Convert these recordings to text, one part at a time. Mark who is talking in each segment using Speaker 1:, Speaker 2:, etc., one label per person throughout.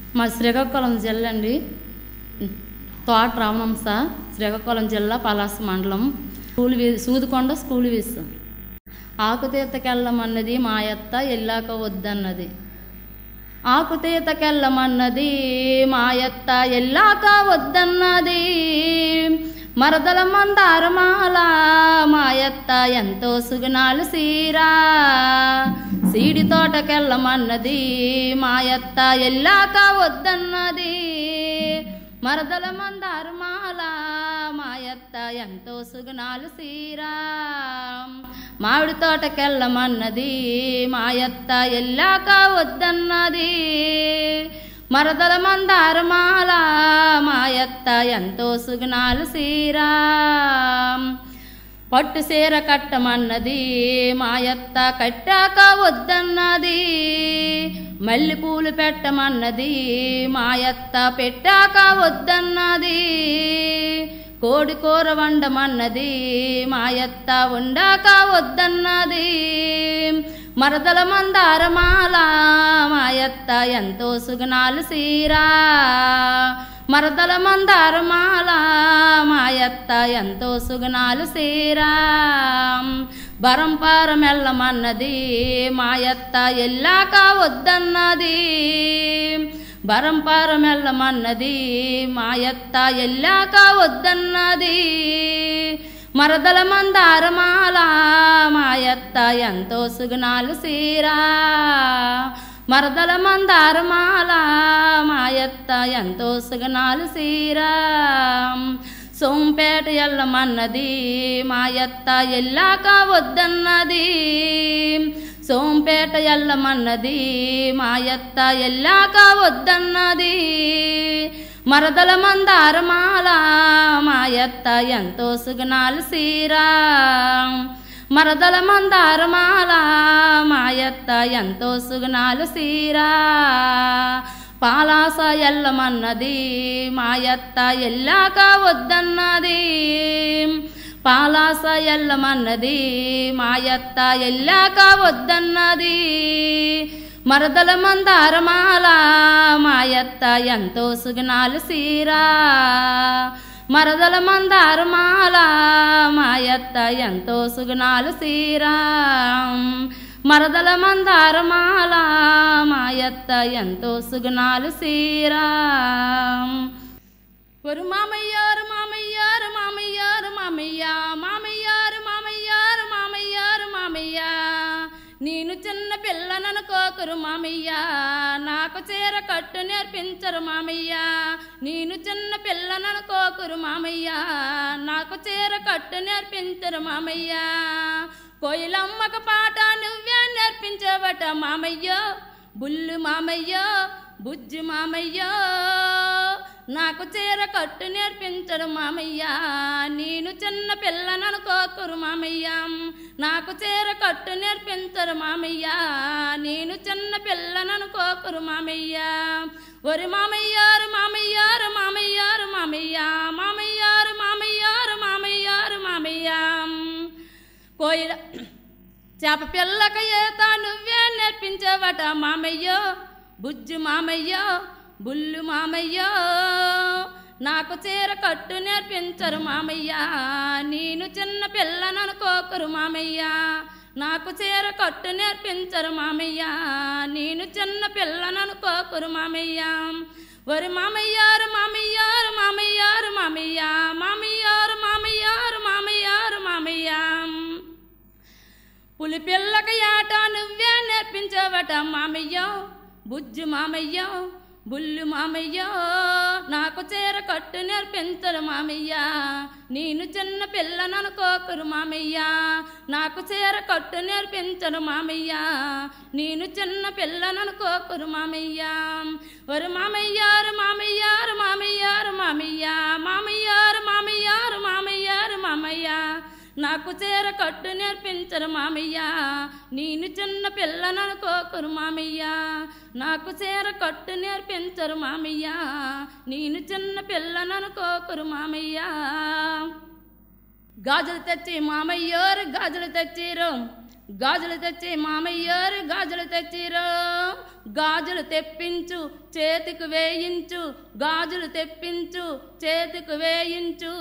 Speaker 1: మా శ్రీకాకుళం జిల్లా అండి తోట రామహంస శ్రీకాకుళం జిల్లా పలాస మండలం స్కూల్ వీ సూదుకొండ స్కూల్ వీసు ఆకుతీతకెళ్ళమన్నది మా అత్త ఎల్లాక వద్దన్నది ఆకుతీతకెళ్ళమన్నది మా అత్త ఎల్లాక వద్దన్నది మరదల మందారమాల మా అత్త ఎంతో సుగుణాలు సీరా సీడి తోటకెళ్ళమన్నది మా అత్త ఎల్లాక వద్దన్నది మరదల మందారమాల మా అత్త ఎంతో సుగుణాలు సీరా మామిడి తోటకెళ్ళమన్నది మా అత్త ఎల్లాక వద్దన్నది మరదల మందారమాల మా అత్త ఎంతో సుగుణాలు సీరా పట్టు సీర కట్టమన్నది మాయత్త కట్టాక వద్దన్నది మల్లె పూలు పెట్టమన్నది మాయత్త పెట్టాక వద్దన్నది కోడి కూర వండమన్నది మాయత్త వండాక వద్దన్నది మరదల మందారమాల మాయత్త ఎంతో సుగుణాలు సీరా మరదల మందారమాల మాయత్త ఎంతో సుగుణాలు సీరా బరంపార మెల్లమన్నది మాయత్త ఎల్లాక వద్దన్నది బరంపార మెల్లమన్నది మాయత్త ఎల్లాక వద్దన్నది మరదల మందారమాల మాయత్త ఎంతో సుగుణాలు సీరా మరదల మందారమాల మాయత్త ఎంతో సుగుణాలు సీరా సోంపేట ఎల్లమన్నది మాయత్త ఎల్లాక వద్దన్నది సోంపేట ఎల్లమన్నది మాయత్త ఎల్లాక వద్దన్నది మరదల మందారమాల మాయత్త ఎంతో సుగుణాలు సీరా మరదల మందారమాల మాయత్త ఎంతో సుగుణాలు సీరా పాలాస ఎల్లమన్నది మాయత్త ఎల్లాక వద్దన్నది పాలాస ఎల్లమన్నది మాయత్త ఎల్లాక వద్దన్నది మరదల మందారమాల మాయత్త ఎంతో సుగుణాలు సీరా మరదల మందారమాల మాయత్త ఎంతో సుగుణాలు సీరా మరదల మందారమాల మాయత్త ఎంతో సుగుణాలు సీరా ఒరు మామయ్యారు మామయ్యారు మామయ్యారు మామయ్య మామయ్యారు మామయ్యారు మామయ్యారు మామయ్య నేను చిన్న పిల్లననుకోకురు మామయ్య నాకు చీర కట్టు నేర్పించరు మామయ్య నేను చిన్న పిల్లననుకోకురు మామయ్య నాకు చీర కట్టు నేర్పించరు మామయ్య కోయిలమ్మక పాట నువ్వే నేర్పించవట మామయ్య బుల్లు మామయ్య బుజ్జి మామయ్య నాకు చీర కట్టు నేర్పించడు మామయ్య నేను చిన్న పిల్లననుకోకురు మామయ్య నాకు చీర కట్టు నేర్పించరు మామయ్య నేను చిన్న పిల్లననుకోకురు మామయ్య ఒరి మామయ్యారు మామయ్యారు మామయ్యారు మామయ్య మామయ్యారు మామయ్యారు మామయ్యారు మామయ్య కోయిల చేప పిల్లక ఈత నువ్వే నేర్పించవట మామయ్యో బుజ్జు మామయ్యో బుల్లు మామయ్యో నాకు చీర కట్టు నేర్పించరు మామయ్య నేను చిన్న పిల్లననుకోకరు మామయ్య నాకు చీర కట్టు నేర్పించరు మామయ్య నేను చిన్న పిల్లననుకోకరు మామయ్య వరి మామయ్యారు మామయ్యారు మామయ్యారు మామయ్య మామయ్యారు మామయ్యారు మామయ్యారు మామయ్య పులి పిల్లకి ఆట నువ్వే నేర్పించవట మామయ్య బుజ్జు మామయ్య బుల్లు మామయ్య నాకు చీర కట్టు నేర్పించరు మామయ్య నేను చిన్న పిల్లననుకోకరు మామయ్య నాకు చీర కట్టు నేర్పించరు మామయ్య నేను చిన్న పిల్లననుకోకరు మామయ్య వరు మామయ్యారు మామయ్యారు మామయ్యారు మామయ్య మామయ్యారు మామయ్యారు మామయ్యారు మామయ్య నాకు చీర కట్టు నేర్పించరు మామయ్య నేను చిన్న పిల్లననుకోకరు మామయ్య నాకు చీర కట్టు నేర్పించరు మామయ్య నేను చిన్న పిల్లననుకోకరు మామయ్య గాజులు తెచ్చి మామయ్యోరు గాజులు తెచ్చిరు గాజులు తెచ్చి మామయ్యారు గాజులు తెచ్చిరో గాజులు తెప్పించు చేతికి వేయించు గాజులు తెప్పించు చేతికి వేయించు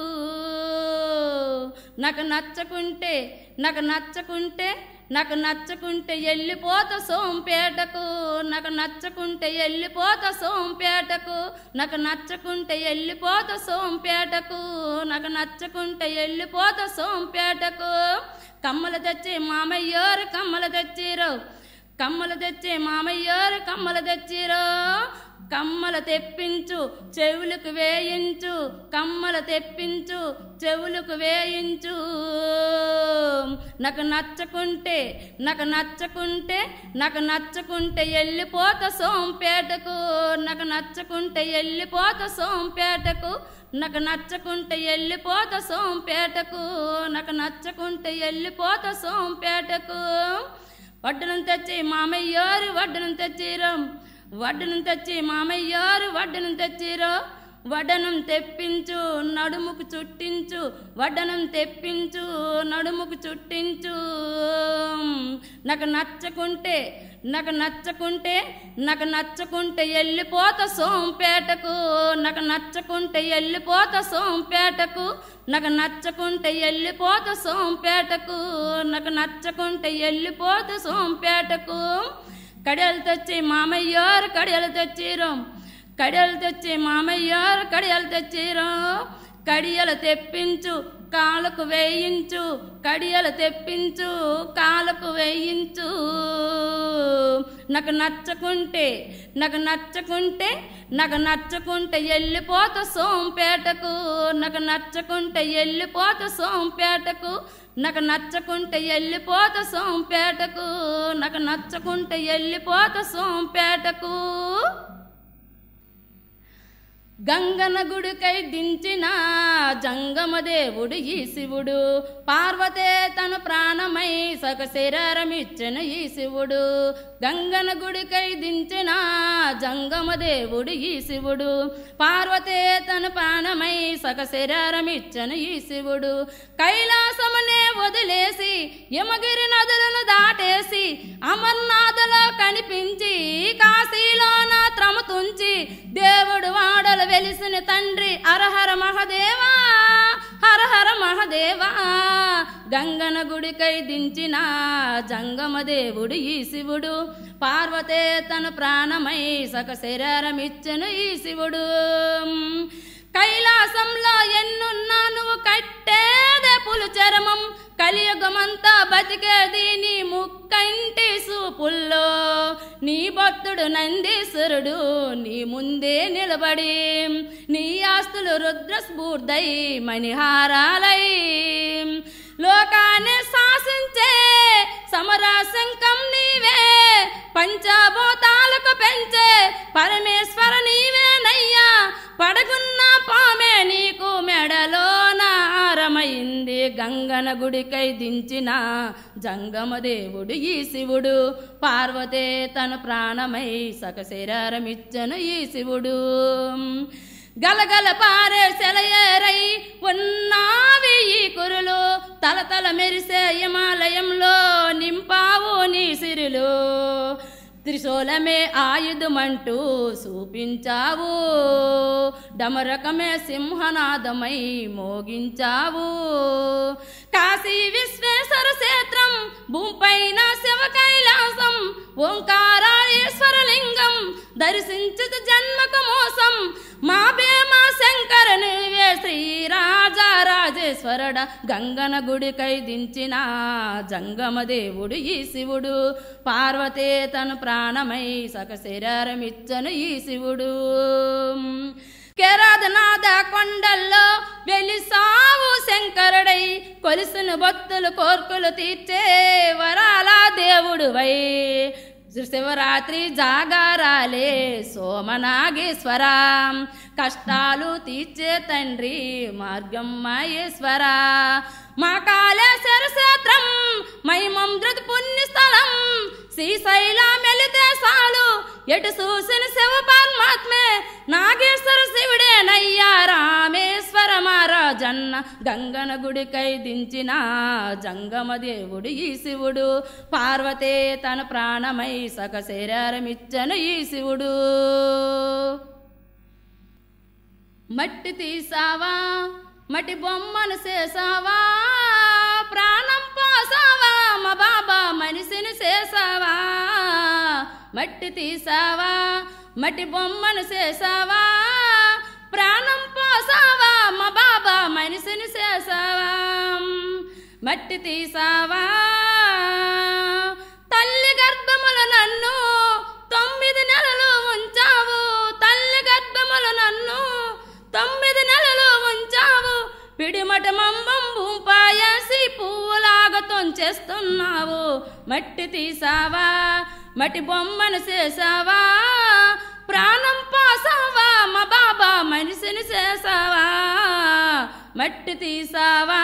Speaker 1: నాకు నచ్చకుంటే నాకు నచ్చకుంటే నాకు నచ్చకుంటే వెళ్ళిపోత సోంపేటకు నాకు నచ్చకుంటే వెళ్ళిపోత సోంపేటకు నాకు నచ్చకుంటే వెళ్ళిపోత సోంపేటకు నాకు నచ్చకుంటే వెళ్ళిపోత సోంపేటకు కమ్మలు తెచ్చి మామయ్యారు కమ్మలు తెచ్చిరు కమ్మలు తెచ్చి మామయ్యారు కమ్మలు తెచ్చిరో కమ్మల తెప్పించు చెవులకు వేయించు కమ్మల తెప్పించు చెవులకు వేయించు నాకు నచ్చకుంటే నాకు నచ్చకుంటే నాకు నచ్చకుంటే వెళ్ళిపోత సోంపేటకు నాకు నచ్చకుంటే వెళ్ళిపోత సోంపేటకు నాకు నచ్చకుంటే వెళ్ళిపోత సోంపేటకు నాకు నచ్చకుంటే వెళ్ళిపోత సోంపేటకు వడ్డనం తెచ్చి మామయ్యారు వడ్డనం తెచ్చిరో వడ్డనం తెచ్చి మామయ్యారు వడ్డనం తెచ్చిరో వడ్డనం తెప్పించు నడుముకు చుట్టించు వడ్డనం తెప్పించు నడుముకు చుట్టించు నాకు నచ్చకుంటే నాకు నచ్చకుంటే నాకు నచ్చకుంటే వెళ్ళిపోత సోంపేటకు నాకు నచ్చకుంటే వెళ్ళిపోత సోంపేటకు నాకు నచ్చకుంటే వెళ్ళిపోత సోంపేటకు నాకు నచ్చకుంటే వెళ్ళిపోత సోంపేటకు కడియలు తెచ్చి మామయ్యారు కడియలు తెచ్చిరు కడియలు తెచ్చి మామయ్యారు కడియలు తెచ్చిరు కడియలు తెప్పించు కాలుకు వేయించు కడియలు తెప్పించు కాలుకు వేయించు నాకు నచ్చకుంటే నాకు నచ్చకుంటే నాకు నచ్చకుంటే వెళ్ళిపోత సోంపేటకు నాకు నచ్చకుంటే వెళ్ళిపోత సోంపేటకు నాకు నచ్చకుంటే వెళ్ళిపోత సోంపేటకు నాకు నచ్చకుంటే వెళ్ళిపోత సోంపేటకు గంగన గుడికై దించిన జంగమ దేవుడు ఈ శివుడు పార్వతే తన ప్రాణమై సక శరీరమిచ్చిన ఈ శివుడు గంగన గుడికై దించిన జంగమ దేవుడు ఈ శివుడు పార్వతే తన ప్రాణమై సక శరీరమిచ్చిన ఈ శివుడు కైలాసమునే వదిలేసి యమగిరి నదులను దాటేసి అమర్నాథలో కనిపించి కాశీలోన త్రమతుంచి దేవుడు వాడలు వెలిసిన తండ్రి హరహర మహదేవా హరహర మహదేవా గంగన గుడికై దించిన జంగమ దేవుడు ఈ శివుడు పార్వతే తన ప్రాణమై సక శరీరమిచ్చను ఈ శివుడు కైలాసంలో ఎన్నున్నా నువ్వు కట్టేదే పులు చరమం కలియుగమంతా బతికేది నీ ముక్కంటి సూపుల్లో నీ భక్తుడు నందీశ్వరుడు నీ ముందే నిలబడి నీ ఆస్తులు రుద్రస్ఫూర్దై మణిహారాలై లోకాన్ని శాసించే సమరాశంకం నీవే పంచభూతాలకు పెంచే పరమేశ్వర నీవేనయ్యా పడగున్న పామే నీకు మెడలోన హారమైంది గంగన గుడికై దించిన జంగమ దేవుడు ఈ శివుడు పార్వతే తన ప్రాణమై సక శరీరమిచ్చను ఈ శివుడు గలగల పారే సెలయేరై ఉన్నావి ఈ కురులు తలతల మెరిసే హిమాలయంలో నింపావు నీ సిరులు త్రిశూలమే ఆయుధమంటూ చూపించావు డమరకమే సింహనాదమై మోగించావు కాశీ విశ్వేశ్వర క్షేత్రం భూపైన శివ కైలాసం ఓంకారాయేశ్వర లింగం దర్శించదు జన్మకు మోసం మా భీమా శంకర నీవే శ్రీరాజారాజేశ్వరడ గంగన గుడికై దించిన జంగమ దేవుడు ఈ శివుడు పార్వతే తన ప్రాణమై సక శరీరమిచ్చను ఈ శివుడు కేరాదనాథ కొండల్లో వెలిసావు శంకరుడై కొలిసిన భక్తులు కోర్కులు తీర్చే వరాల దేవుడువై శివరాత్రి జాగారాలే సోమనాగేశ్వర కష్టాలు తీర్చే తండ్రి మార్గం మహేశ్వర మా కాళేశ్వర క్షేత్రం మైమం ధృతి పుణ్యస్థలం శ్రీశైల మెలితే సాలు ఎటు చూసిన శివ పరమాత్మే నాగేశ్వర శివుడే నయ్యా రామేశ్వర ధర్మరాజన్న గంగన గుడికై దించిన జంగమ దేవుడు ఈ శివుడు పార్వతే తన ప్రాణమై సక శరీరమిచ్చను ఈ శివుడు మట్టి తీసావా మట్టి బొమ్మను చేసావా ప్రాణం పోసావా మా బాబా మనిషిని చేసావా మట్టి తీసావా మట్టి బొమ్మను చేసావా ప్రాణం పోసావా మా బాబా మనిషిని చేసావా మట్టి తీసావా తల్లి గర్భముల నన్ను తొమ్మిది నెలలు ఉంచావు తల్లి గర్భముల నన్ను తొమ్మిది నెలలు ఉంచావు పిడిమట మంబం భూపాయేసి పువ్వులాగా తొంచేస్తున్నావు మట్టి తీసావా మట్టి బొమ్మను చేసావా ప్రాణం పోసావా మా బాబా మనిషిని చేసావా మట్టి తీసావా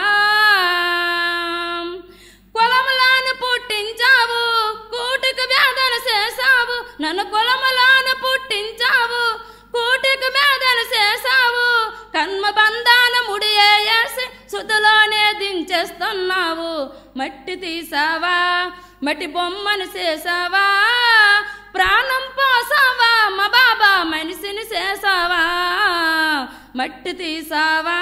Speaker 1: కులములాను పుట్టించావు కూటికి వేదన చేసావు నన్ను కులములాను పుట్టించావు కూటికి వేదన చేసావు కన్మ బంధాన ముడియేసి సుతులోనే దించేస్తున్నావు మట్టి తీసావా మట్టి బొమ్మను చేసావా ప్రాణం పోసావా మా బాబా మనిషిని చేసావా మట్టి తీసావా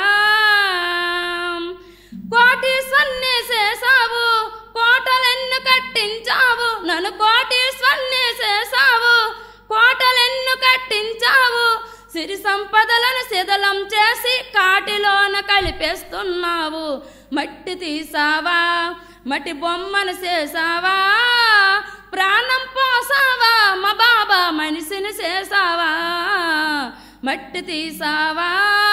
Speaker 1: కోటీశ్వన్ని చేసావు కోటలెన్ను కట్టించావు నన్ను కోటీశ్వన్ని చేసావు కోటలెన్ను కట్టించావు సిరి సంపదలను శిథలం చేసి కాటిలోన కలిపేస్తున్నావు మట్టి తీసావా మట్టి బొమ్మను చేసావా ప్రాణం పోసావా మా బాబా మనిషిని చేసావా మట్టి తీసావా